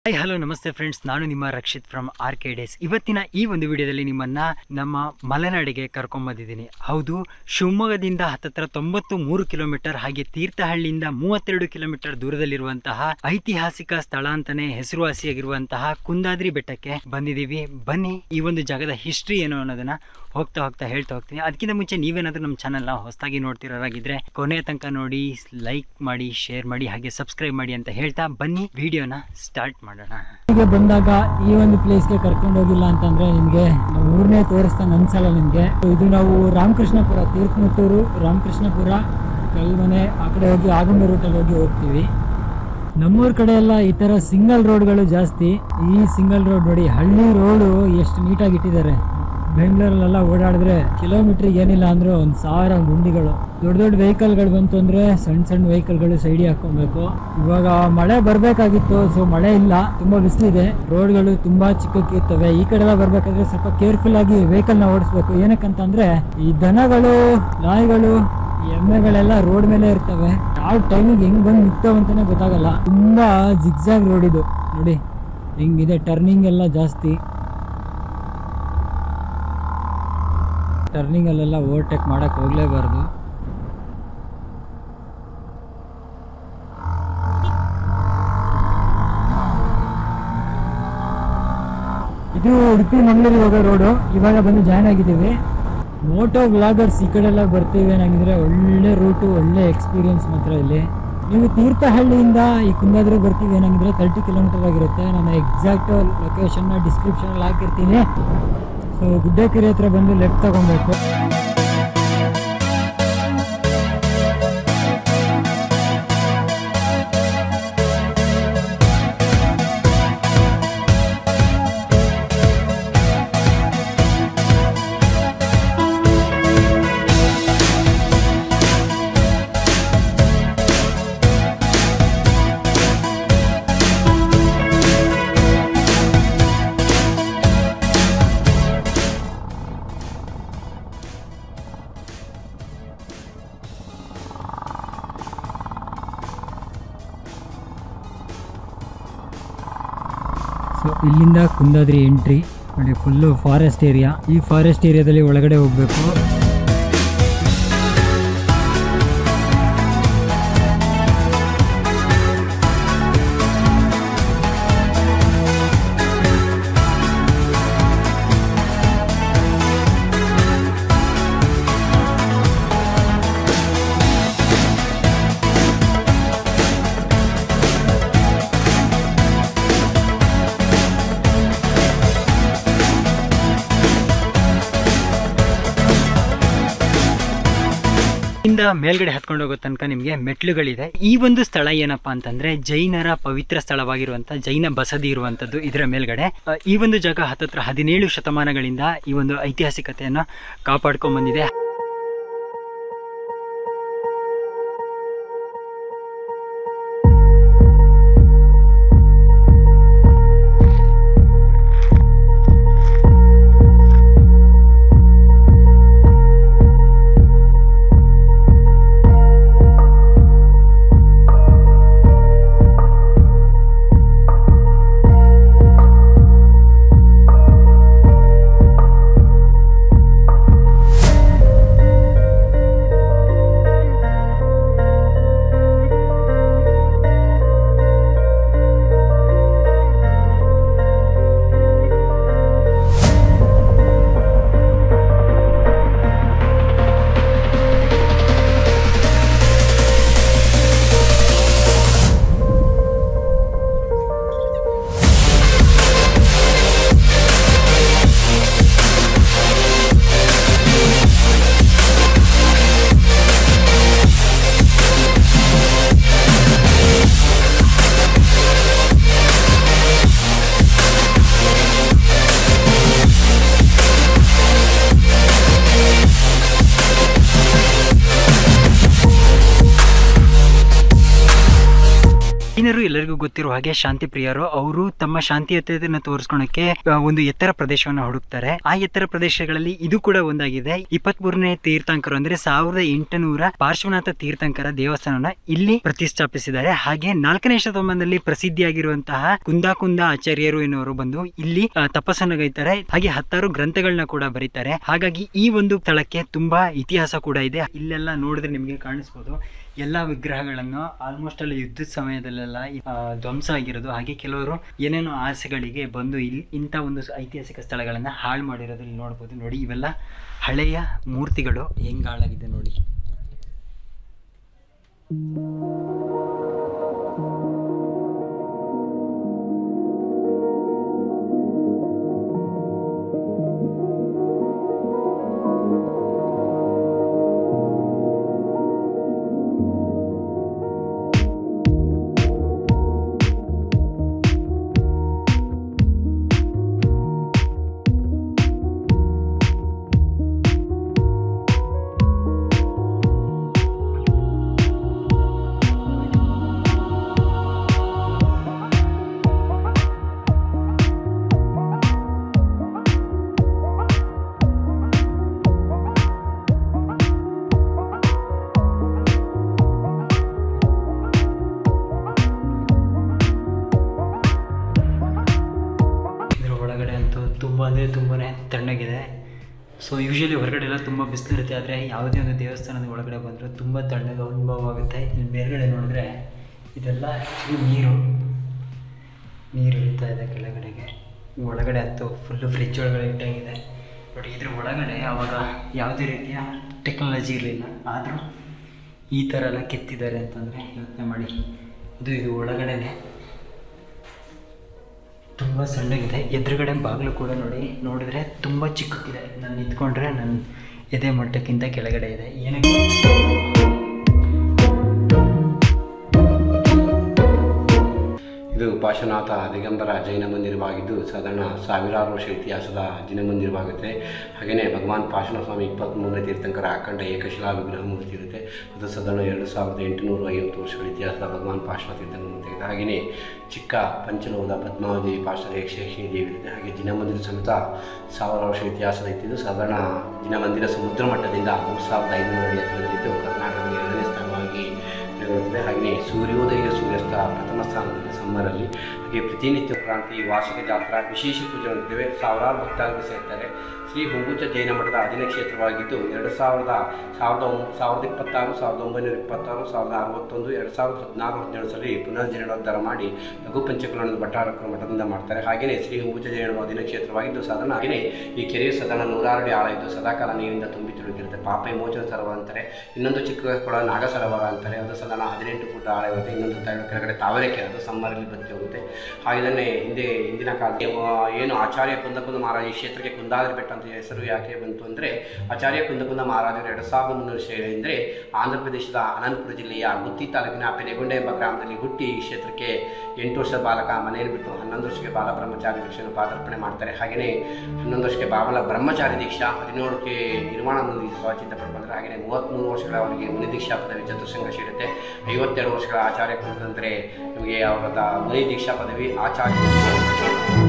hi hello ನಮಸ್ತೆ friends ನಾನು ನಿಮ್ಮ Rakshith from R K days ಇವತ್ತಿನ ಈ ಒಂದು ವಿಡಿಯೋದಲ್ಲಿ ನಿಮ್ಮನ್ನ ನಮ್ಮ ಮಲೆನಾಡಿಗೆ ಕರ್ಕೊಂಬಂದಿದ್ದೀನಿ ಹೌದು ಶಿವಮೊಗ್ಗದಿಂದ ಹತ್ತತ್ರ ತೊಂಬತ್ತು ಮೂರು ಕಿಲೋಮೀಟರ್ ಹಾಗೆ ತೀರ್ಥಹಳ್ಳಿಯಿಂದ ಮೂವತ್ತೆರಡು ಕಿಲೋಮೀಟರ್ ದೂರದಲ್ಲಿರುವಂತಹ ಐತಿಹಾಸಿಕ ಸ್ಥಳ ಅಂತಾನೆ ಹೆಸರುವಾಸಿಯಾಗಿರುವಂತಹ ಕುಂದಾದ್ರಿ ಬೆಟ್ಟಕ್ಕೆ ಬಂದಿದ್ದೀವಿ ಬನ್ನಿ ಈ ಒಂದು ಜಾಗದ ಹಿಸ್ಟ್ರಿ ಏನು ಅನ್ನೋದನ್ನ ಹೋಗ್ತಾ ಹೋಗ್ತಾ ಹೇಳ್ತಾ ಹೋಗ್ತೀನಿ ಅದಕ್ಕಿಂತ ಮುಂಚೆ ನೀವೇನಾದ್ರೂ ನಮ್ಮ ಚಾನಲ್ನ ಹೊಸದಾಗಿ ನೋಡ್ತಿರೋರಾಗಿದ್ರೆ ಕೊನೆಯ ತನಕ ನೋಡಿ ಲೈಕ್ ಮಾಡಿ ಶೇರ್ ಮಾಡಿ ಹಾಗೆ ಸಬ್ಸ್ಕ್ರೈಬ್ ಮಾಡಿ ಅಂತ ಹೇಳ್ತಾ ಬನ್ನಿ ವಿಡಿಯೋನ ಸ್ಟಾರ್ಟ್ ಮಾಡೋಣ ಹೀಗೆ ಬಂದಾಗ ಈ ಒಂದು ಪ್ಲೇಸ್ಗೆ ಕರ್ಕೊಂಡು ಹೋಗಿಲ್ಲ ಅಂತಂದ್ರೆ ನಿಮಗೆ ಊರನ್ನೇ ತೋರಿಸ್ದಂಗೆ ಅನ್ಸಲ್ಲ ನಿಮಗೆ ಇದು ನಾವು ರಾಮಕೃಷ್ಣಪುರ ತೀರ್ಥಮುತ್ತೂರು ರಾಮಕೃಷ್ಣಪುರ ಕಲ್ಮನೆ ಆ ಕಡೆ ಹೋಗಿ ಆಗುಂಬೆ ರೂಟಲ್ಲಿ ಹೋಗಿ ಹೋಗ್ತೀವಿ ನಮ್ಮೂರ ಕಡೆ ಎಲ್ಲ ಈ ಥರ ಸಿಂಗಲ್ ರೋಡ್ಗಳು ಜಾಸ್ತಿ ಈ ಸಿಂಗಲ್ ರೋಡ್ ನೋಡಿ ಹಳ್ಳಿ ರೋಡು ಎಷ್ಟು ನೀಟಾಗಿ ಇಟ್ಟಿದ್ದಾರೆ ಬೆಂಗಳೂರಲ್ಲೆಲ್ಲ ಓಡಾಡಿದ್ರೆ ಕಿಲೋಮೀಟ್ರಿಗೆ ಏನಿಲ್ಲ ಅಂದ್ರೂ ಒಂದು ಸಾವಿರ ಗುಂಡಿಗಳು ದೊಡ್ಡ ದೊಡ್ಡ ವೆಹಿಕಲ್ಗಳು ಬಂತು ಅಂದ್ರೆ ಸಣ್ಣ ಸಣ್ಣ ವೆಹಿಕಲ್ಗಳು ಸೈಡಿಗೆ ಹಾಕೊಬೇಕು ಇವಾಗ ಮಳೆ ಬರಬೇಕಾಗಿತ್ತು ಸೊ ಮಳೆ ಇಲ್ಲ ತುಂಬಾ ಬಿಸಿಲಿದೆ ರೋಡ್ಗಳು ತುಂಬಾ ಚಿಕ್ಕಕ್ಕಿರ್ತವೆ ಈ ಕಡೆ ಎಲ್ಲ ಬರ್ಬೇಕಾದ್ರೆ ಸ್ವಲ್ಪ ಕೇರ್ಫುಲ್ ಆಗಿ ವೆಹಿಕಲ್ನ ಓಡಿಸ್ಬೇಕು ಏನಕ್ಕಂತಂದ್ರೆ ಈ ದನಗಳು ನಾಯಿಗಳು ಈ ಎಮ್ಮೆಗಳೆಲ್ಲ ರೋಡ್ ಮೇಲೆ ಇರ್ತವೆ ಯಾವ ಟೈಮಿಗೆ ಹೆಂಗ್ ಬಂದು ನಿಂತವೆ ಅಂತಾನೆ ಗೊತ್ತಾಗಲ್ಲ ತುಂಬಾ ಜಿಗ್ಜಾಗ್ ರೋಡ್ ಇದು ನೋಡಿ ಹಿಂಗಿದೆ ಟರ್ನಿಂಗ್ ಎಲ್ಲ ಜಾಸ್ತಿ ಟರ್ನಿಂಗ್ ಅಲ್ಲೆಲ್ಲ ಓವರ್ಟೇಕ್ ಮಾಡಕ್ ಹೋಗ್ಲೇಬಾರ್ದು ಇದು ಉಡುಪಿ ಮಂಗಳೂರು ಹೋಗೋ ರೋಡು ಇವಾಗ ಬಂದು ಜಾಯ್ನ್ ಆಗಿದ್ದೀವಿ ಮೋಟೋ ಬ್ಲಾಗರ್ಸ್ ಈ ಕಡೆ ಎಲ್ಲ ಬರ್ತೀವಿ ಏನಾಗಿದ್ರೆ ಒಳ್ಳೆ ರೂಟು ಒಳ್ಳೆ ಎಕ್ಸ್ಪೀರಿಯನ್ಸ್ ಮಾತ್ರ ಇಲ್ಲಿ ನೀವು ತೀರ್ಥಹಳ್ಳಿಯಿಂದ ಈ ಕುಂದಾದ್ರಿ ಬರ್ತೀವಿ ಏನಾಗಿದ್ರೆ ತರ್ಟಿ ಕಿಲೋಮೀಟರ್ ಆಗಿರುತ್ತೆ ನಾನು ಎಕ್ಸಾಕ್ಟ್ ಲೊಕೇಶನ್ನ ಡಿಸ್ಕ್ರಿಪ್ಷನಲ್ಲಿ ಹಾಕಿರ್ತೀನಿ ಸೊ ಗುಡ್ಡಕೆರೆ ಹತ್ರ ಬಂದು ಲೆಫ್ಟ್ ತಗೊಬೇಕು ಸೊ ಇಲ್ಲಿಂದ ಕುಂದಾದ್ರಿ ಎಂಟ್ರಿ ನೋಡಿ ಫುಲ್ಲು ಫಾರೆಸ್ಟ್ ಏರಿಯಾ ಈ ಫಾರೆಸ್ಟ್ ಏರಿಯಾದಲ್ಲಿ ಒಳಗಡೆ ಹೋಗಬೇಕು ಇಂದ ಮೇಲ್ಗಡೆ ಹತ್ಕೊಂಡು ಹೋಗೋ ತನಕ ನಿಮಗೆ ಮೆಟ್ಲುಗಳಿದೆ ಈ ಒಂದು ಸ್ಥಳ ಏನಪ್ಪಾ ಅಂತಂದ್ರೆ ಜೈನರ ಪವಿತ್ರ ಸ್ಥಳವಾಗಿರುವಂತ ಜೈನ ಬಸದಿ ಇರುವಂತದ್ದು ಇದರ ಮೇಲ್ಗಡೆ ಅಹ್, ಈ ಒಂದು ಜಾಗ ಹತ್ತತ್ರ ಹದಿನೇಳು ಶತಮಾನಗಳಿಂದ ಈ ಒಂದು ಐತಿಹಾಸಿಕತೆಯನ್ನ ಕಾಪಾಡ್ಕೊಂಡ್ ಬಂದಿದೆ ಗೊತ್ತಿರುವ ಹಾಗೆ ಶಾಂತಿ ಪ್ರಿಯರು ಅವರು ತಮ್ಮ ಶಾಂತಿಯುತತೆಯನ್ನು ತೋರಿಸ್ಕೊಳಕ್ಕೆ ಆ, ಒಂದು ಎತ್ತರ ಪ್ರದೇಶವನ್ನು ಹುಡುಕ್ತಾರೆ ಆ ಎತ್ತರ ಪ್ರದೇಶಗಳಲ್ಲಿ ಇದು ಕೂಡ ಒಂದಾಗಿದೆ ಇಪ್ಪತ್ತ್ ಮೂರನೇ ತೀರ್ಥಂಕರು ಅಂದ್ರೆ ಸಾವಿರದ ಎಂಟುನೂರ ಪಾರ್ಶ್ವನಾಥ ತೀರ್ಥಂಕರ ದೇವಸ್ಥಾನವನ್ನ ಇಲ್ಲಿ ಪ್ರತಿಷ್ಠಾಪಿಸಿದ್ದಾರೆ ಹಾಗೆ ನಾಲ್ಕನೇ ಶತಮಾನದಲ್ಲಿ ಪ್ರಸಿದ್ಧಿಯಾಗಿರುವಂತಹ ಕುಂದಾಕುಂದ ಆಚಾರ್ಯರು ಎನ್ನುವರು ಬಂದು ಇಲ್ಲಿ ಆ, ತಪಸ್ಸನ್ನು ಗೈತಾರೆ ಹಾಗೆ ಹತ್ತಾರು ಗ್ರಂಥಗಳನ್ನ ಕೂಡ ಬರೀತಾರೆ ಹಾಗಾಗಿ ಈ ಒಂದು ಸ್ಥಳಕ್ಕೆ ತುಂಬಾ ಇತಿಹಾಸ ಕೂಡ ಇದೆ ಇಲ್ಲೆಲ್ಲ ನೋಡಿದ್ರೆ ನಿಮಗೆ ಕಾಣಿಸ್ಬೋದು ಎಲ್ಲ ವಿಗ್ರಹಗಳನ್ನು ಆಲ್ಮೋಸ್ಟ್ ಅಲ್ಲಿ ಯುದ್ಧದ ಸಮಯದಲ್ಲೆಲ್ಲ ಆ, ಧ್ವಂಸ ಆಗಿರೋದು ಹಾಗೆ ಕೆಲವರು ಏನೇನೋ ಆಸೆಗಳಿಗೆ ಬಂದು ಇಲ್ಲಿ ಇಂಥ ಒಂದು ಐತಿಹಾಸಿಕ ಸ್ಥಳಗಳನ್ನು ಹಾಳು ಮಾಡಿರೋದು ಇಲ್ಲಿ ನೋಡ್ಬೋದು ನೋಡಿ ಇವೆಲ್ಲ ಹಳೆಯ ಮೂರ್ತಿಗಳು ಹೆಂಗ್ ಹಾಳಾಗಿದೆ ನೋಡಿ ಇದ್ರ ಒಳಗಡೆ ಅಂತೂ ತುಂಬ ಅಂದರೆ ತುಂಬಾ ತಣ್ಣಗಿದೆ ಸೊ ಯೂಶಲಿ ಹೊರಗಡೆ ಎಲ್ಲ ತುಂಬ ಬಿಸಿಲಿರುತ್ತೆ ಆದರೆ ಯಾವುದೇ ಒಂದು ದೇವಸ್ಥಾನದ ಒಳಗಡೆ ಬಂದರೂ ತುಂಬ ತಣ್ಣಗೆ ಅನುಭವ ಆಗುತ್ತೆ ಇಲ್ಲಿ ಮೇಲ್ಗಡೆ ನೋಡಿದ್ರೆ ಇದೆಲ್ಲ actually ನೀರು ನೀರು ಇಳಿತಾ ಇದೆ ಕೆಳಗಡೆಗೆ ಒಳಗಡೆ ಅಂತೂ ಫುಲ್ಲು ಫ್ರಿಜ್ ಒಳಗಡೆ ಇಟ್ಟಾಗಿದೆ ಬಟ್ ಇದ್ರ ಒಳಗಡೆ ಆವಾಗ ಯಾವುದೇ ರೀತಿಯ ಟೆಕ್ನಾಲಜಿ ಇರಲಿಲ್ಲ ಆದರೂ ಈ ಥರ ಎಲ್ಲ ಕೆತ್ತಿದ್ದಾರೆ ಅಂತಂದರೆ ಯೋಚನೆ ಮಾಡಿ ಇದು ಇದು ಒಳಗಡೆನೆ ತುಂಬ ಸಣ್ಣಗಿದೆ ಎದುರುಗಡೆ ಬಾಗಿಲು ಕೂಡ ನೋಡಿ ನೋಡಿದ್ರೆ ತುಂಬ ಚಿಕ್ಕಕ್ಕಿದೆ ನಾನು ನಿಂತ್ಕೊಂಡ್ರೆ ನನ್ನ ಎದೆ ಮಟ್ಟಕ್ಕಿಂತ ಕೆಳಗಡೆ ಇದೆ ಏನಕ್ಕೆ ಇದು ಪಾರ್ಶ್ವನಾಥ ದಿಗಂಬರ ಜೈನ ಮಂದಿರವಾಗಿದ್ದು ಸಾಧಾರಣ ಸಾವಿರಾರು ವರ್ಷ ಇತಿಹಾಸದ ಜೈನ ಮಂದಿರವಾಗುತ್ತೆ ಹಾಗೆಯೇ ಭಗವಾನ್ ಪಾರ್ಶ್ವನಾಥ ಸ್ವಾಮಿ ಇಪ್ಪತ್ತ್ಮೂರನೇ ತೀರ್ಥಂಕರ ಅಖಂಡ ಏಕಶಿಲಾ ವಿಗ್ರಹ ಮೂರ್ತಿ ಇರುತ್ತೆ ಅದು ಸಾಧಾರಣ ಎರಡು ಸಾವಿರದ ಎಂಟುನೂರ ಐವತ್ತು ವರ್ಷಗಳ ಇತಿಹಾಸದ ಭಗವಾನ್ ಪಾರ್ಶ್ವನಾಥ ತೀರ್ಥಂಕರ ಮೂರ್ತಿ ಇದೆ ಹಾಗೆಯೇ ಚಿಕ್ಕ ಪಂಚಲೋಹದ ಪದ್ಮಾವತಿ ಪಾರ್ಶ್ವದ ಯಕ್ಷೇಷಿಣಿ ದೇವಿ ಇರುತ್ತೆ ಹಾಗೆ ಜಿನ ಮಂದಿರ ಸಮೇತ ಸಾವಿರ ವರ್ಷ ಇತಿಹಾಸದ ಇತ್ತಿದ್ದು ಸಾಧಾರಣ ಜಿನ ಮಂದಿರ ಸಮುದ್ರ ಮಟ್ಟದಿಂದ ಮೂರು ಸಾವಿರದ ಐನೂರು ಅಡಿ ಎತ್ತರದಲ್ಲಿದ್ದು ಕರ್ನಾಟಕದ ಎರಡನೇ ಸ್ಥಾನವಾಗಿ ಬರುತ್ತದೆ ಹಾಗೆಯೇ ಸೂರ್ಯೋದಯ ಸೂರ್ಯಾಸ್ತ ಪ್ರಥಮ ಸ್ಥಾನದಲ್ಲಿ ಸಮ್ಮರಲ್ಲಿ ಹಾಗೆ ಪ್ರತಿನಿತ್ಯ ಕ್ರಾಂತಿ ವಾರ್ಷಿಕ ಜಾತ್ರಾ ವಿಶೇಷ ಪೂಜೆ ಹೊಂದಿದ್ದೇವೆ ಸಾವಿರಾರು ಭಕ್ತಾದಿಗಳು ಸೇರ್ತಾರೆ ಶ್ರೀ ಹೊಂಬುಚ ಜೈನ ಮಠದ ಅಧೀನ ಕ್ಷೇತ್ರವಾಗಿದ್ದು ಎರಡು ಸಾವಿರದ ಸಾವಿರದ ಒಂಬ ಸಾವಿರದ ಇಪ್ಪತ್ತಾರು ಸಾವಿರದ ಒಂಬೈನೂರ ಇಪ್ಪತ್ತಾರು ಸಾವಿರದ ಅರವತ್ತೊಂದು ಎರಡು ಸಾವಿರದ ಹದಿನಾರು ಹದಿನೇಳು ಸಲ ಪುನರ್ಜೀರ್ಣೋದ್ಧಾರ ಮಾಡಿ ಲಘು ಪಂಚಕುಲದ ಭಟ್ಟಾರಕರ ಮಠದಿಂದ ಮಾಡ್ತಾರೆ ಹಾಗೆಯೇ ಶ್ರೀ ಹೊಂಬುಚ ಜೈನ ಅಧೀನ ಕ್ಷೇತ್ರವಾಗಿದ್ದು ಸಾಧಾರಣ ಹಾಗೆಯೇ ಈ ಕೆರೆಯು ಸಾಧಾರಣ ನೂರಾರು ಅಡಿ ಆಳ ಇದ್ದು ಸದಾಕಾಲ ನೀರಿನಿಂದ ತುಂಬಿ ತುಳುಕಿರುತ್ತೆ ಪಾಪ ವಿಮೋಚನ ಸರೋವರ ಅಂತಾರೆ ಇನ್ನೊಂದು ಚಿಕ್ಕ ಕೊಳ ನಾಗ ಸರೋವರ ಅಂತಾರೆ ಅದು ಸಾಧಾರಣ ಹದಿನೆಂಟು ಫುಟ್ ಆಳ ಇರುತ್ತೆ ಇನ್ನೊಂದು ತ- ಕೆಳಗಡೆ ತಾವರೆ ಕೆರೆ ಅದು ಸಮ್ಮರಲ್ಲಿ ಬತ್ತಿ ಹೋಗುತ್ತೆ ಹಾಗೆಯೇ ಹಿಂದೆ ಹಿಂದಿನ ಕಾಲದಲ್ಲಿ ಆ, ಏನು ಆಚಾರ್ಯ ಕುಂದಕುಂದ ಮಹಾರಾಜ ಈ ಕ್ಷೇತ್ರಕ್ಕೆ ಕುಂದಾದ್ರಿ ಬೆಟ್ಟ ಅಂತ ಹೆಸರು ಯಾಕೆ ಬಂತು ಅಂದರೆ ಆಚಾರ್ಯ ಕುಂದಕುಂದ ಮಹಾರಾಜರು ಎರಡು ಸಾವಿರದ ಮುನ್ನೂರು ಅಂದರೆ ಆಂಧ್ರ ಪ್ರದೇಶದ ಅನಂತಪುರ ಜಿಲ್ಲೆಯ ಗುತ್ತಿ ತಾಲೂಕಿನ ಪೆನೆಗೊಂಡೆ ಎಂಬ ಗ್ರಾಮದಲ್ಲಿ ಹುಟ್ಟಿ ಈ ಕ್ಷೇತ್ರಕ್ಕೆ ಎಂಟು ವರ್ಷದ ಬಾಲಕ ಮನೆಯಲ್ಲಿ ಬಿಟ್ಟು ಹನ್ನೊಂದು ವರ್ಷಕ್ಕೆ ಬಾಲ ಬ್ರಹ್ಮಚಾರಿ ದೀಕ್ಷೆಯನ್ನು ಪಾದಾರ್ಪಣೆ ಮಾಡ್ತಾರೆ ಹಾಗೆಯೇ ಹನ್ನೊಂದು ವರ್ಷಕ್ಕೆ ಬಾಬಲ ಬ್ರಹ್ಮಚಾರಿ ದೀಕ್ಷಾ ಹದಿನೇಳಕ್ಕೆ ನಿರ್ಮಾಣ ಮುನಿ ಸ್ವಚಿಂತ ಪಡ್ಕೊಂಡ್ರೆ ಹಾಗೆಯೇ ಮೂವತ್ತ್ಮೂರು ವರ್ಷಗಳ ಅವರಿಗೆ ಮುನಿ ದೀಕ್ಷಾ ಪದವಿ ಚತುರ್ಸಂಗ ಇರುತ್ತೆ ಐವತ್ತೆರಡು ವರ್ಷಗಳ ಆಚಾರ್ಯ ಕುಂತಂದರೆ ನಿಮಗೆ ಅವರ ಮುನಿ ದೀಕ್ಷಾ ಪದವಿ ಆಚಾರ್ಯ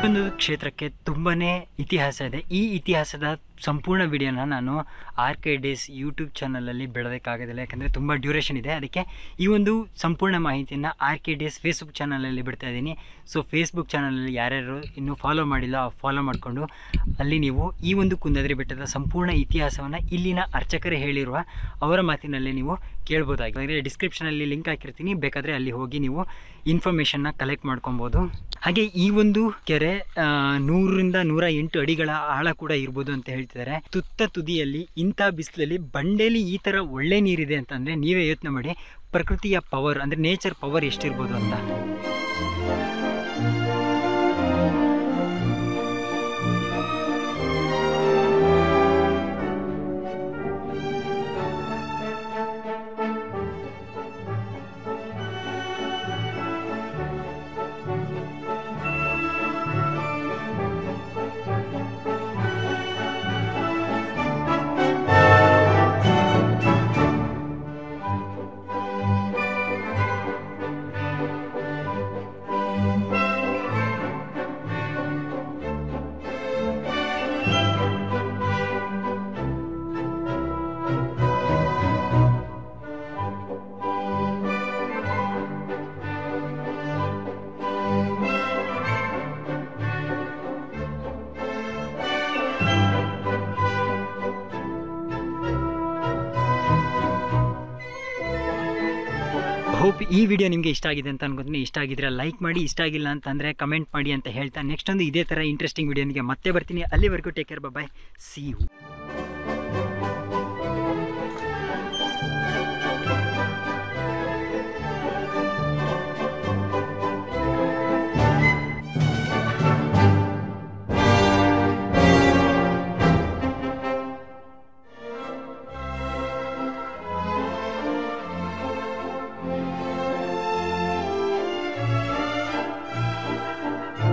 ಒಂದು ಕ್ಷೇತ್ರಕ್ಕೆ ತುಂಬನೇ ಇತಿಹಾಸ ಇದೆ ಈ ಇತಿಹಾಸದ ಸಂಪೂರ್ಣ ವಿಡಿಯೋನ ನಾನು ಆರ್ ಕೆ ಡೇಸ್ ಯೂಟ್ಯೂಬ್ ಚಾನಲಲ್ಲಿ ಬಿಡೋದಕ್ಕಾಗೋದಿಲ್ಲ ಯಾಕಂದರೆ ತುಂಬ ಡ್ಯೂರೇಷನ್ ಇದೆ ಅದಕ್ಕೆ ಈ ಒಂದು ಸಂಪೂರ್ಣ ಮಾಹಿತಿಯನ್ನು ಆರ್ ಕೆ ಡೇಸ್ ಫೇಸ್ಬುಕ್ ಚಾನಲಲ್ಲಿ ಬಿಡ್ತಾ ಇದ್ದೀನಿ ಸೊ ಫೇಸ್ಬುಕ್ ಚಾನಲಲ್ಲಿ ಯಾರ್ಯಾರು ಇನ್ನೂ ಫಾಲೋ ಮಾಡಿಲ್ಲ ಫಾಲೋ ಮಾಡಿಕೊಂಡು ಅಲ್ಲಿ ನೀವು ಈ ಒಂದು ಕುಂದಾದ್ರಿ ಬೆಟ್ಟದ ಸಂಪೂರ್ಣ ಇತಿಹಾಸವನ್ನು ಇಲ್ಲಿನ ಅರ್ಚಕರೇ ಹೇಳಿರುವ ಅವರ ಮಾತಿನಲ್ಲಿ ನೀವು ಕೇಳ್ಬೋದಾಗಿದೆ ಅಂದರೆ ಡಿಸ್ಕ್ರಿಪ್ಷನಲ್ಲಿ ಲಿಂಕ್ ಹಾಕಿರ್ತೀನಿ ಬೇಕಾದರೆ ಅಲ್ಲಿ ಹೋಗಿ ನೀವು ಇನ್ಫಾರ್ಮೇಷನ್ನ ಕಲೆಕ್ಟ್ ಮಾಡ್ಕೊಬೋದು ಹಾಗೆ ಈ ಒಂದು ಕೆರೆ ಆ, ನೂರರಿಂದ ನೂರ ಎಂಟು ಅಡಿಗಳ ಆಳ ಕೂಡ ಇರ್ಬೋದು ಅಂತ ಹೇಳ್ತಿದ್ದಾರೆ ತುತ್ತ ತುದಿಯಲ್ಲಿ ಇಂಥ ಬಿಸಿಲಲ್ಲಿ ಬಂಡೆಲಿ ಈ ಥರ ಒಳ್ಳೆ ನೀರಿದೆ ಅಂತಂದರೆ ನೀವೇ ಯೋಚನೆ ಮಾಡಿ ಪ್ರಕೃತಿಯ ಪವರ್ ಅಂದರೆ ನೇಚರ್ ಪವರ್ ಎಷ್ಟಿರ್ಬೋದು ಅಂತ ಹೋಪ್ ಈ ವಿಡಿಯೋ ನಿಮಗೆ ಇಷ್ಟ ಆಗಿದೆ ಅಂತ ಅನ್ಕೋತೀನಿ ಇಷ್ಟ ಆಗಿದ್ರೆ ಲೈಕ್ ಮಾಡಿ ಇಷ್ಟ ಆಗಿಲ್ಲ ಅಂತಂದರೆ ಕಮೆಂಟ್ ಮಾಡಿ ಅಂತ ಹೇಳ್ತಾ ನೆಕ್ಸ್ಟ್ ಒಂದು ಇದೇ ಥರ ಇಂಟ್ರೆಸ್ಟಿಂಗ್ ವಿಡಿಯೋ ನಿಮಗೆ ಮತ್ತೆ ಬರ್ತೀನಿ ಅಲ್ಲಿವರೆಗೂ take care bye see you